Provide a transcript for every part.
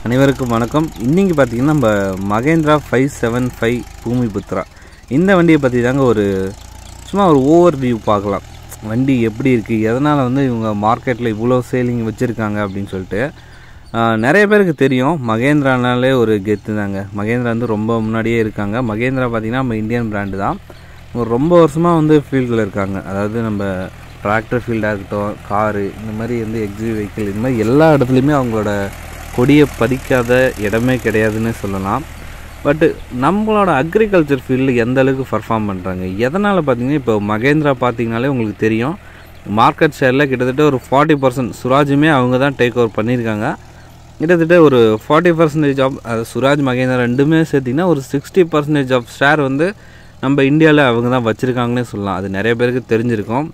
அனைவருக்கும் வணக்கம் இன்றைக்கி பார்த்தீங்கன்னா நம்ம மகேந்திரா ஃபைவ் செவன் ஃபைவ் பூமி புத்ரா இந்த வண்டியை பற்றி தாங்க ஒரு சும்மா ஒரு ஓவர் வியூ பார்க்கலாம் வண்டி எப்படி இருக்குது எதனால் வந்து இவங்க மார்க்கெட்டில் இவ்வளோ சேலிங் வச்சுருக்காங்க அப்படின்னு சொல்லிட்டு ஆஹ், நிறைய பேருக்கு தெரியும் மகேந்திரானாலே ஒரு கெத்து தாங்க மகேந்திரா வந்து ரொம்ப முன்னாடியே இருக்காங்க மகேந்திரா பார்த்திங்கன்னா நம்ம இந்தியன் பிராண்டு தான் ஒரு ரொம்ப வருஷமாக வந்து ஃபீல்டில் இருக்காங்க அதாவது நம்ம டிராக்டர் ஃபீல்டாக இருக்கட்டும் காரு இந்த மாதிரி வந்து எக்ஸி வெஹிக்கிள் இந்த மாதிரி எல்லா இடத்துலையுமே அவங்களோட கொடியை பதிக்காத இடமே கிடையாதுன்னு சொல்லலாம் பட்டு நம்மளோட அக்ரிகல்ச்சர் ஃபீல்டில் எந்த அளவுக்கு பர்ஃபார்ம் பண்ணுறாங்க எதனால் பார்த்தீங்கன்னா இப்போ மகேந்திரா பார்த்தீங்கனாலே உங்களுக்கு தெரியும் மார்க்கெட் ஷேரில் கிட்டத்தட்ட ஒரு ஃபார்ட்டி பர்சன்ட் சுராஜுமே அவங்க தான் டேக் ஓவர் பண்ணியிருக்காங்க கிட்டத்தட்ட ஒரு forty percentage of Swaraj Mahindra ரெண்டுமே சேர்த்திங்கன்னா ஒரு சிக்ஸ்டி பர்சன்டேஜ் ஆஃப் ஷேர் வந்து நம்ம இந்தியாவில் அவங்க தான் வச்சுருக்காங்கன்னே சொல்லலாம் அது நிறைய பேருக்கு தெரிஞ்சிருக்கும்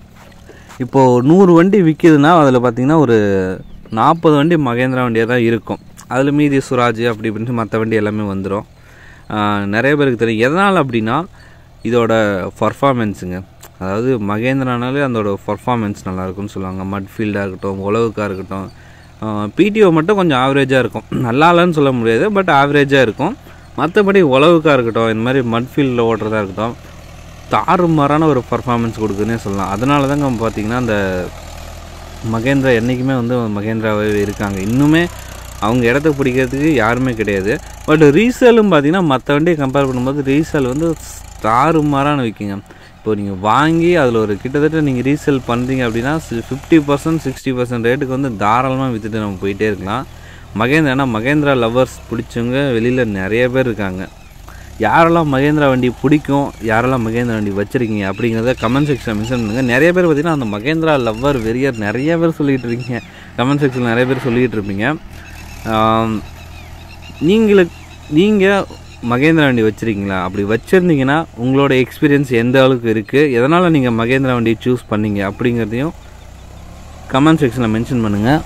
இப்போது நூறு வண்டி விற்கிதுன்னா அதில் பார்த்தீங்கன்னா ஒரு நாற்பது வண்டி மகேந்திரா வண்டியாக தான் இருக்கும் அதில் மீதி சுராஜ் அப்படி இப்படின்ட்டு மற்ற வண்டி எல்லாமே வந்துடும் நிறைய பேருக்கு தெரியும் எதனால் அப்படின்னா இதோட பர்ஃபார்மன்ஸுங்க அதாவது மகேந்திரானாலே அதோட பர்ஃபார்மன்ஸ் நல்லாயிருக்கும்னு சொல்லுவாங்க மட் ஃபீல்டாக இருக்கட்டும் உழவுக்காக இருக்கட்டும் பிடிஓ மட்டும் கொஞ்சம் ஆவரேஜாக இருக்கும் நல்லா இல்லைன்னு சொல்ல முடியாது பட் ஆவரேஜாக இருக்கும் மற்றபடி உழவுக்காக இருக்கட்டும் இந்த மாதிரி மட் ஃபீல்டில் ஓட்டுறதா இருக்கட்டும் தாறுமாறான ஒரு பர்ஃபார்மன்ஸ் கொடுக்குதுன்னே சொல்லலாம் அதனால தாங்க பார்த்தீங்கன்னா அந்த மகேந்திரா என்றைக்குமே வந்து மகேந்திராவே இருக்காங்க இன்னுமே அவங்க இடத்த பிடிக்கிறதுக்கு யாருமே கிடையாது பட் ரீசேலும் பார்த்தீங்கன்னா மற்ற வண்டியை கம்பேர் பண்ணும்போது ரீசேல் வந்து தாறுமாறான விற்கிங்க இப்போ நீங்கள் வாங்கி அதில் ஒரு கிட்டத்தட்ட நீங்கள் ரீசேல் பண்ணுறீங்க அப்படின்னா ஃபிஃப்டி பர்சன்ட் சிக்ஸ்டி பர்சன்ட் ரேட்டுக்கு வந்து தாராளமாக விற்றுட்டு நம்ம போயிட்டே இருக்கலாம் மகேந்திரா ஏன்னா மகேந்திரா லவ்வர்ஸ் பிடிச்சவங்க வெளியில் நிறைய பேர் இருக்காங்க யாரெல்லாம் மகேந்திரா வண்டி பிடிக்கும் யாரெல்லாம் மகேந்திரா வண்டி வச்சுருக்கீங்க அப்படிங்கிறத கமெண்ட் செக்ஷனில் மென்ஷன் பண்ணுங்கள் நிறைய பேர் பார்த்தீங்கன்னா அந்த மகேந்திரா லவ்வர் வெறியர் நிறைய பேர் சொல்லிகிட்டு இருக்கீங்க கமெண்ட் செக்ஷனில் நிறைய பேர் சொல்லிகிட்டு இருப்பீங்க ஆம், நீங்களுக்கு நீங்கள் மகேந்திரா வண்டி வச்சுருக்கீங்களா அப்படி வச்சுருந்தீங்கன்னா உங்களோட எக்ஸ்பீரியன்ஸ் எந்த அளவுக்கு இருக்குது எதனால் நீங்கள் மகேந்திரா வண்டியை சூஸ் பண்ணீங்க அப்படிங்கிறதையும் கமெண்ட் செக்ஷனில் மென்ஷன் பண்ணுங்கள்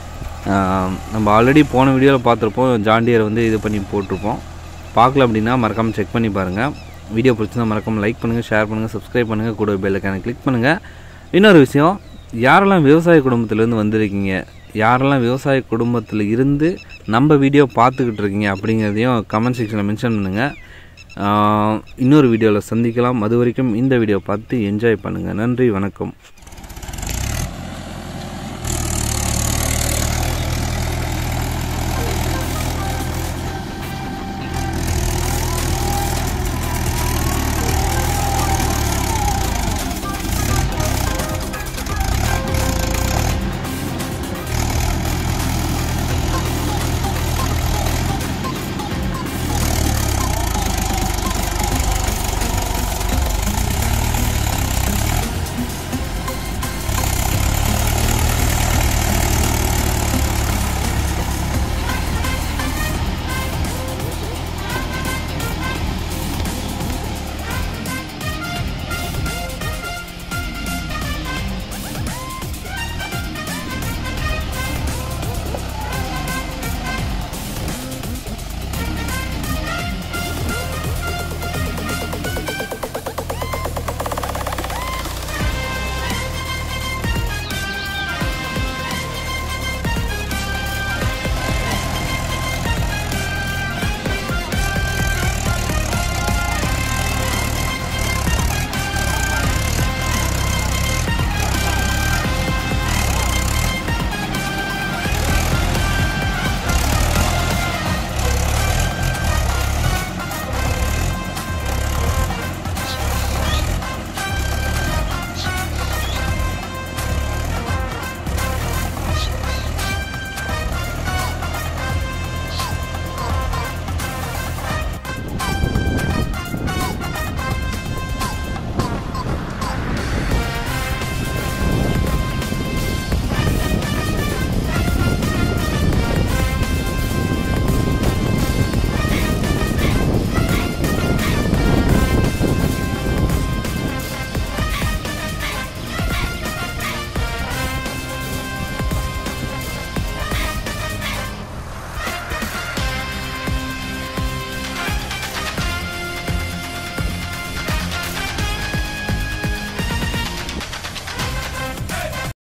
நம்ம ஆல்ரெடி போன வீடியோவில் பார்த்துருப்போம் ஜாண்டியர் வந்து இது பண்ணி போட்டிருப்போம் பார்க்கல அப்படின்னா மறக்காமல் செக் பண்ணி பாருங்கள் வீடியோ பிடிச்சிருந்தா மறக்காமல் லைக் பண்ணுங்கள் ஷேர் பண்ணுங்கள் சப்ஸ்கிரைப் பண்ணுங்கள் கூட பெல்லைக்கான கிளிக் பண்ணுங்கள் இன்னொரு விஷயம் யாரெல்லாம் விவசாய குடும்பத்திலேருந்து வந்திருக்கீங்க யாரெல்லாம் விவசாய குடும்பத்தில் இருந்து நம்ம வீடியோ பார்த்துக்கிட்டு இருக்கீங்க அப்படிங்கிறதையும் கமெண்ட் செக்ஷனில் மென்ஷன் பண்ணுங்கள் ஆஹ் இன்னொரு வீடியோவில் சந்திக்கலாம் அது வரைக்கும் இந்த வீடியோ பார்த்து என்ஜாய் பண்ணுங்கள் நன்றி வணக்கம்